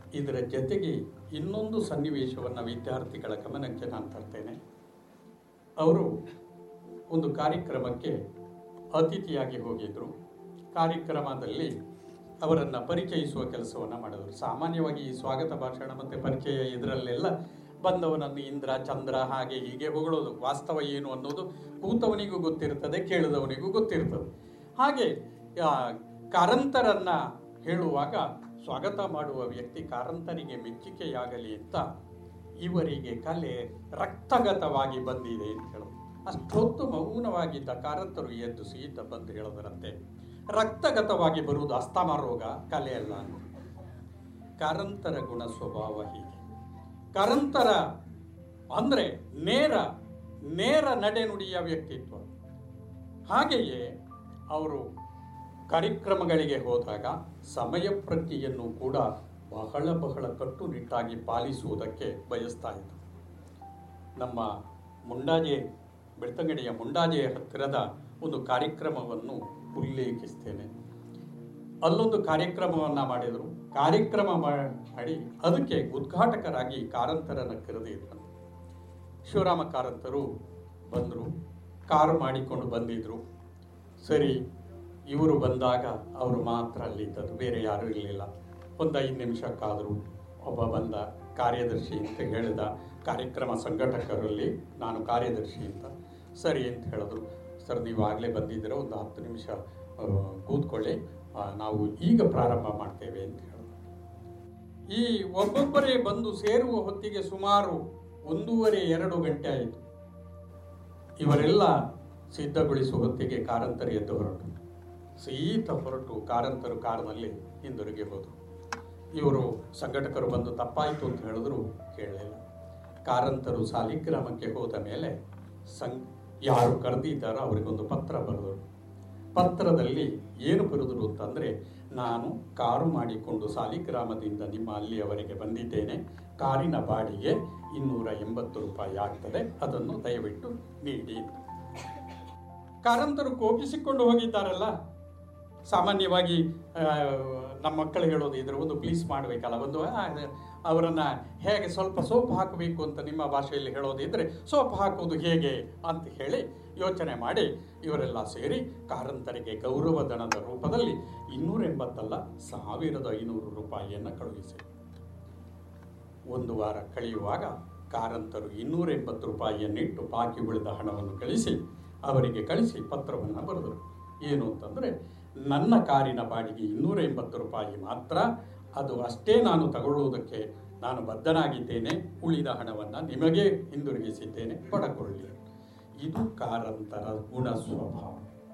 ಇದರ ಜೊತೆಗೆ ಇನ್ನೊಂದು ಸನ್ನಿವೇಶವನ್ನು ವಿದ್ಯಾರ್ಥಿಗಳ ಗಮನಕ್ಕೆ ನಾನು ತರ್ತೇನೆ ಅವರು ಒಂದು ಕಾರ್ಯಕ್ರಮಕ್ಕೆ ಅತಿಥಿಯಾಗಿ ಹೋಗಿದ್ರು ಕಾರ್ಯಕ್ರಮದಲ್ಲಿ ಅವರನ್ನು ಪರಿಚಯಿಸುವ ಕೆಲಸವನ್ನು ಮಾಡಿದರು ಸಾಮಾನ್ಯವಾಗಿ ಈ ಸ್ವಾಗತ ಭಾಷಣ ಮತ್ತು ಪರಿಚಯ ಇದರಲ್ಲೆಲ್ಲ ಬಂದವನನ್ನು ಇಂದ್ರ ಚಂದ್ರ ಹಾಗೆ ಹೀಗೆ ಹೊಗಳೋದು ವಾಸ್ತವ ಏನು ಅನ್ನೋದು ಕೂತವನಿಗೂ ಗೊತ್ತಿರ್ತದೆ ಕೇಳಿದವನಿಗೂ ಗೊತ್ತಿರ್ತದೆ ಹಾಗೆ ಆ, ಕಾರಂತರನ್ನ ಹೇಳುವಾಗ ಸ್ವಾಗತ ಮಾಡುವ ವ್ಯಕ್ತಿ ಕಾರಂತರಿಗೆ ಮೆಚ್ಚುಗೆಯಾಗಲಿ ಅಂತ ಇವರಿಗೆ ಕಲೆ ರಕ್ತಗತವಾಗಿ ಬಂದಿದೆ ಅಂತ ಹೇಳೋದು ಅಷ್ಟೊತ್ತು ಮೌನವಾಗಿದ್ದ ಕಾರಂತರು ಎದ್ದು ಸೀತ ಬಂದು ಹೇಳೋದರಂತೆ ರಕ್ತಗತವಾಗಿ ಬರುವುದು ಅಸ್ತಮ ರೋಗ ಕಲೆ ಅಲ್ಲ ಕಾರಂತರ ಗುಣ ಸ್ವಭಾವ ಹೀಗೆ ಕಾರಂತರ ಅಂದ್ರೆ ನೇರ ನೇರ ನಡೆನುಡಿಯ ವ್ಯಕ್ತಿತ್ವ ಹಾಗೆಯೇ ಅವರು ಕಾರ್ಯಕ್ರಮಗಳಿಗೆ ಹೋದಾಗ ಸಮಯ ಪ್ರಜ್ಞೆಯನ್ನು ಕೂಡ ಬಹಳ ಬಹಳ ಕಟ್ಟುನಿಟ್ಟಾಗಿ ಪಾಲಿಸುವುದಕ್ಕೆ ಬಯಸ್ತಾ ಇದ್ದರು ನಮ್ಮ ಮುಂಡಾಜೆ ಬೆಳ್ತಂಗಡಿಯ ಮುಂಡಾಜೆಯ ಹತ್ತಿರದ ಒಂದು ಕಾರ್ಯಕ್ರಮವನ್ನು ಉಲ್ಲೇಖಿಸ್ತೇನೆ ಅಲ್ಲೊಂದು ಕಾರ್ಯಕ್ರಮವನ್ನು ಮಾಡಿದರು ಕಾರ್ಯಕ್ರಮ ಮಾಡಿ ಅದಕ್ಕೆ ಉದ್ಘಾಟಕರಾಗಿ ಕಾರಂತರನ್ನು ಕರೆದಿದ್ರು ಶಿವರಾಮ ಕಾರಂತರು ಬಂದರು ಕಾರು ಮಾಡಿಕೊಂಡು ಬಂದಿದ್ರು ಸರಿ ಇವರು ಬಂದಾಗ ಅವರು ಮಾತ್ರ ಅಲ್ಲಿದ್ದದ್ದು ಬೇರೆ ಯಾರೂ ಇರಲಿಲ್ಲ ಒಂದು ಐದು ನಿಮಿಷಕ್ಕಾದರೂ ಒಬ್ಬ ಬಂದ ಕಾರ್ಯದರ್ಶಿ ಅಂತ ಹೇಳಿದ ಕಾರ್ಯಕ್ರಮ ಸಂಘಟಕರಲ್ಲಿ ನಾನು ಕಾರ್ಯದರ್ಶಿ ಅಂತ ಸರಿ ಅಂತ ಹೇಳಿದ್ರು ಸರ್ ನೀವು ಆಗಲೇ ಬಂದಿದ್ದೀರ ಒಂದು ಹತ್ತು ನಿಮಿಷ ಆ, ಕೂತ್ಕೊಳ್ಳಿ ಆ, ನಾವು ಈಗ ಪ್ರಾರಂಭ ಮಾಡ್ತೇವೆ ಅಂತ ಹೇಳಿದ್ರು ಈ ಒಬ್ಬೊಬ್ಬರೇ ಬಂದು ಸೇರುವ ಹೊತ್ತಿಗೆ ಸುಮಾರು ಒಂದೂವರೆ ಎರಡು ಗಂಟೆ ಆಯಿತು ಇವರೆಲ್ಲ ಸಿದ್ಧಗೊಳಿಸುವ ಹೊತ್ತಿಗೆ ಕಾರಂತರು ಎದ್ದು ಹೊರಟು ಸೀತ ಹೊರಟು ಕಾರಂತರು ಕಾರಿನಲ್ಲಿ ಹಿಂದಿರುಗಿ ಹೋದರು ಇವರು ಸಂಘಟಕರು ಬಂದು ತಪ್ಪಾಯಿತು ಅಂತ ಹೇಳಿದ್ರು ಕೇಳಲಿಲ್ಲ ಕಾರಂತರು ಸಾಲಿಗ್ರಾಮಕ್ಕೆ ಹೋದ ಮೇಲೆ ಸಂ ಯಾರು ಕರೆದಿದ್ದಾರೋ ಅವರಿಗೊಂದು ಪತ್ರ ಬರೆದರು ಪತ್ರದಲ್ಲಿ ಏನು ಬರೆದರು ಅಂತಂದರೆ ನಾನು ಕಾರು ಮಾಡಿಕೊಂಡು ಸಾಲಿಗ್ರಾಮದಿಂದ ನಿಮ್ಮ ಅಲ್ಲಿಯವರೆಗೆ ಬಂದಿದ್ದೇನೆ ಕಾರಿನ ಬಾಡಿಗೆ ಇನ್ನೂರ ಎಂಬತ್ತು ರೂಪಾಯಿ ಆಗ್ತದೆ ಅದನ್ನು ದಯವಿಟ್ಟು ನೀಡಿ ಅಂತ. ಕಾರಂತರು ಕೋಪಿಸಿಕೊಂಡು ಹೋಗಿದ್ದಾರಲ್ಲ ಸಾಮಾನ್ಯವಾಗಿ ಆ, ನಮ್ಮ ಮಕ್ಕಳು ಹೇಳೋದು ಇದ್ರ ಒಂದು ಪ್ಲೀಸ್ ಮಾಡಬೇಕಲ್ಲ ಒಂದು ಆ, ಅವರನ್ನ ಹೇಗೆ ಸ್ವಲ್ಪ ಸೋಪ್ ಹಾಕಬೇಕು ಅಂತ ನಿಮ್ಮ ಭಾಷೆಯಲ್ಲಿ ಹೇಳೋದಿದ್ರೆ ಸೋಪ್ ಹಾಕೋದು ಹೇಗೆ ಅಂತ ಹೇಳಿ ಯೋಚನೆ ಮಾಡಿ ಇವರೆಲ್ಲ ಸೇರಿ ಕಾರಂತರಿಗೆ ಗೌರವಧನದ ರೂಪದಲ್ಲಿ ಇನ್ನೂರ ಎಂಬತ್ತಲ್ಲ ಸಾವಿರದ ಐನೂರು ರೂಪಾಯಿಯನ್ನು ಕಳುಹಿಸಿದರು ಒಂದು ವಾರ ಕಳೆಯುವಾಗ ಕಾರಂತರು ಇನ್ನೂರ ಎಂಬತ್ತು ರೂಪಾಯಿಯನ್ನಿಟ್ಟು ಬಾಕಿ ಉಳಿದ ಹಣವನ್ನು ಕಳಿಸಿ ಅವರಿಗೆ ಕಳಿಸಿ ಪತ್ರವನ್ನು ಬರೆದರು ಏನು ಅಂತಂದರೆ ನನ್ನ ಕಾರಿನ ಬಾಡಿಗೆ ಇನ್ನೂರ ಎಂಬತ್ತು ರೂಪಾಯಿ ಮಾತ್ರ ಅದು ಅಷ್ಟೇ ನಾನು ತಗೊಳ್ಳುವುದಕ್ಕೆ ನಾನು ಬದ್ಧನಾಗಿದ್ದೇನೆ ಉಳಿದ ಹಣವನ್ನು ನಿಮಗೆ ಹಿಂದಿರುಗಿಸಿದ್ದೇನೆ ಪಡಕೊಳ್ಳಿ ಇದು ಕಾರಂತರ ಗುಣ ಸ್ವಭಾವ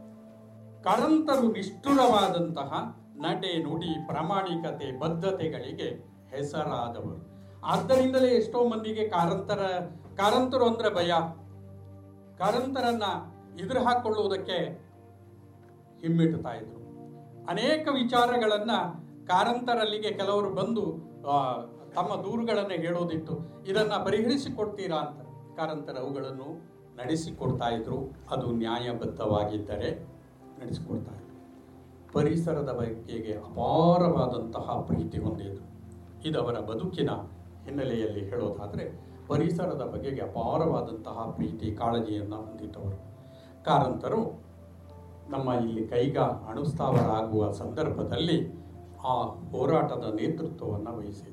ಕಾರಂತರು ನಿಷ್ಠುರವಾದಂತಹ ನಡೆ ನುಡಿ ಪ್ರಾಮಾಣಿಕತೆ ಬದ್ಧತೆಗಳಿಗೆ ಹೆಸರಾದವರು ಆದ್ದರಿಂದಲೇ ಎಷ್ಟೋ ಮಂದಿಗೆ ಕಾರಂತರ ಕಾರಂತರು ಅಂದ್ರೆ ಭಯ ಕಾರಂತರನ್ನ ಎದುರು ಹಾಕೊಳ್ಳುವುದಕ್ಕೆ ಹಿಮ್ಮೆಟ್ಟುತ್ತಾ ಇದ್ರು ಅನೇಕ ವಿಚಾರಗಳನ್ನ ಕಾರಂತರಲ್ಲಿಗೆ ಕೆಲವರು ಬಂದು ಆ, ತಮ್ಮ ದೂರುಗಳನ್ನು ಹೇಳೋದಿತ್ತು ಇದನ್ನ ಪರಿಹರಿಸಿಕೊಡ್ತೀರಾ ಅಂತ ಕಾರಂತರ ಅವುಗಳನ್ನು ನಡೆಸಿಕೊಡ್ತಾ ಇದ್ರು ಅದು ನ್ಯಾಯಬದ್ಧವಾಗಿದ್ದರೆ ನಡೆಸಿಕೊಡ್ತಾ ಇದ್ರು ಪರಿಸರದ ಬಗೆಗೆ ಅಪಾರವಾದಂತಹ ಪ್ರೀತಿ ಹೊಂದಿದ್ರು ಇದು ಅವರ ಬದುಕಿನ ಹಿನ್ನೆಲೆಯಲ್ಲಿ ಹೇಳೋದಾದರೆ ಪರಿಸರದ ಬಗೆಗೆ ಅಪಾರವಾದಂತಹ ಪ್ರೀತಿ ಕಾಳಜಿಯನ್ನು ಹೊಂದಿದ್ದವರು ಕಾರಂತರು ನಮ್ಮ ಇಲ್ಲಿ ಕೈಗಾ ಅಣುಸ್ಥಾವರ ಆಗುವ ಸಂದರ್ಭದಲ್ಲಿ ಆ ಹೋರಾಟದ ನೇತೃತ್ವವನ್ನು ವಹಿಸಿದರು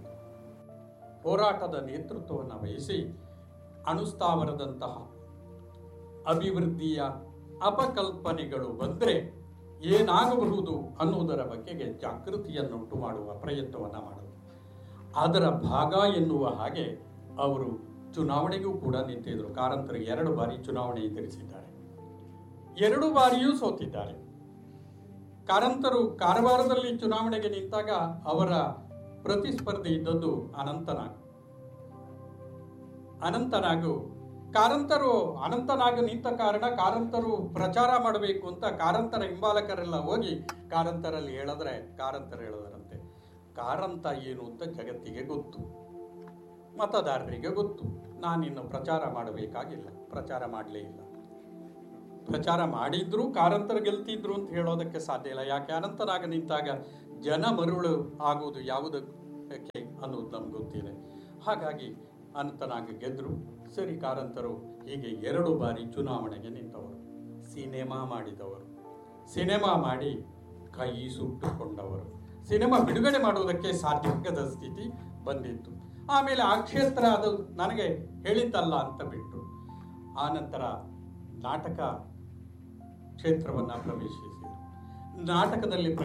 ಹೋರಾಟದ ನೇತೃತ್ವವನ್ನು ವಹಿಸಿ ಅಣುಸ್ಥಾವರದಂತಹ ಅಭಿವೃದ್ಧಿಯ ಅಪಕಲ್ಪನೆಗಳು ಬಂದರೆ ಏನಾಗಬಹುದು ಅನ್ನುವುದರ ಬಗೆಗೆ ಜಾಗೃತಿಯನ್ನುಂಟು ಮಾಡುವ ಪ್ರಯತ್ನವನ್ನು ಮಾಡಿದರು ಅದರ ಭಾಗ ಎನ್ನುವ ಹಾಗೆ ಅವರು ಚುನಾವಣೆಗೂ ಕೂಡ ನಿಂತಿದ್ದರು ಕಾರಂತರು ಎರಡು ಬಾರಿ ಚುನಾವಣೆ ಎದುರಿಸಿದ್ದಾರೆ ಎರಡು ಬಾರಿಯೂ ಸೋತಿದ್ದಾರೆ ಕಾರಂತರು ಕಾರವಾರದಲ್ಲಿ ಚುನಾವಣೆಗೆ ನಿಂತಾಗ ಅವರ ಪ್ರತಿಸ್ಪರ್ಧಿ ಇದ್ದದ್ದು ಅನಂತನಾಗ್ ಅನಂತನಾಗು ಕಾರಂತರು ಅನಂತನಾಗ ನಿಂತ ಕಾರಣ ಕಾರಂತರು ಪ್ರಚಾರ ಮಾಡಬೇಕು ಅಂತ ಕಾರಂತರ ಹಿಂಬಾಲಕರೆಲ್ಲ ಹೋಗಿ ಕಾರಂತರಲ್ಲಿ ಹೇಳಿದ್ರೆ ಕಾರಂತರು ಹೇಳಿದರಂತೆ ಕಾರಂತ ಏನು ಅಂತ ಜಗತ್ತಿಗೆ ಗೊತ್ತು ಮತದಾರರಿಗೆ ಗೊತ್ತು ನಾನಿನ್ನು ಪ್ರಚಾರ ಮಾಡಬೇಕಾಗಿಲ್ಲ ಪ್ರಚಾರ ಮಾಡಲೇ ಇಲ್ಲ ಪ್ರಚಾರ ಮಾಡಿದ್ರು ಕಾರಂತರು ಗೆಲ್ತಿದ್ರು ಅಂತ ಹೇಳೋದಕ್ಕೆ ಸಾಧ್ಯ ಇಲ್ಲ ಯಾಕೆ ಅನಂತನಾಗ ನಿಂತಾಗ ಜನ ಮರುಳು ಆಗುವುದು ಯಾವುದು ಯಾಕೆ ಅನ್ನೋದು ನಮ್ಗೆ ಗೊತ್ತಿದೆ ಹಾಗಾಗಿ ಅನಂತನಾಗ್ ಗೆದ್ರು ಸರಿ ಕಾರಂತರು ಹೀಗೆ ಎರಡು ಬಾರಿ ಚುನಾವಣೆಗೆ ನಿಂತವರು ಸಿನಿಮಾ ಮಾಡಿದವರು ಸಿನಿಮಾ ಮಾಡಿ ಕೈ ಸುಟ್ಟುಕೊಂಡವರು ಸಿನಿಮಾ ಬಿಡುಗಡೆ ಮಾಡುವುದಕ್ಕೆ ಸಾಧ್ಯವಾಗದ ಸ್ಥಿತಿ ಬಂದಿತ್ತು ಆಮೇಲೆ ಆ ಕ್ಷೇತ್ರ ಅದು ನನಗೆ ಹೇಳಿದ್ದಲ್ಲ ಅಂತ ಬಿಟ್ಟರು ಆ ನಂತರ ನಾಟಕ ಕ್ಷೇತ್ರವನ್ನು ಪ್ರವೇಶಿಸಿದರು ನಾಟಕದಲ್ಲಿ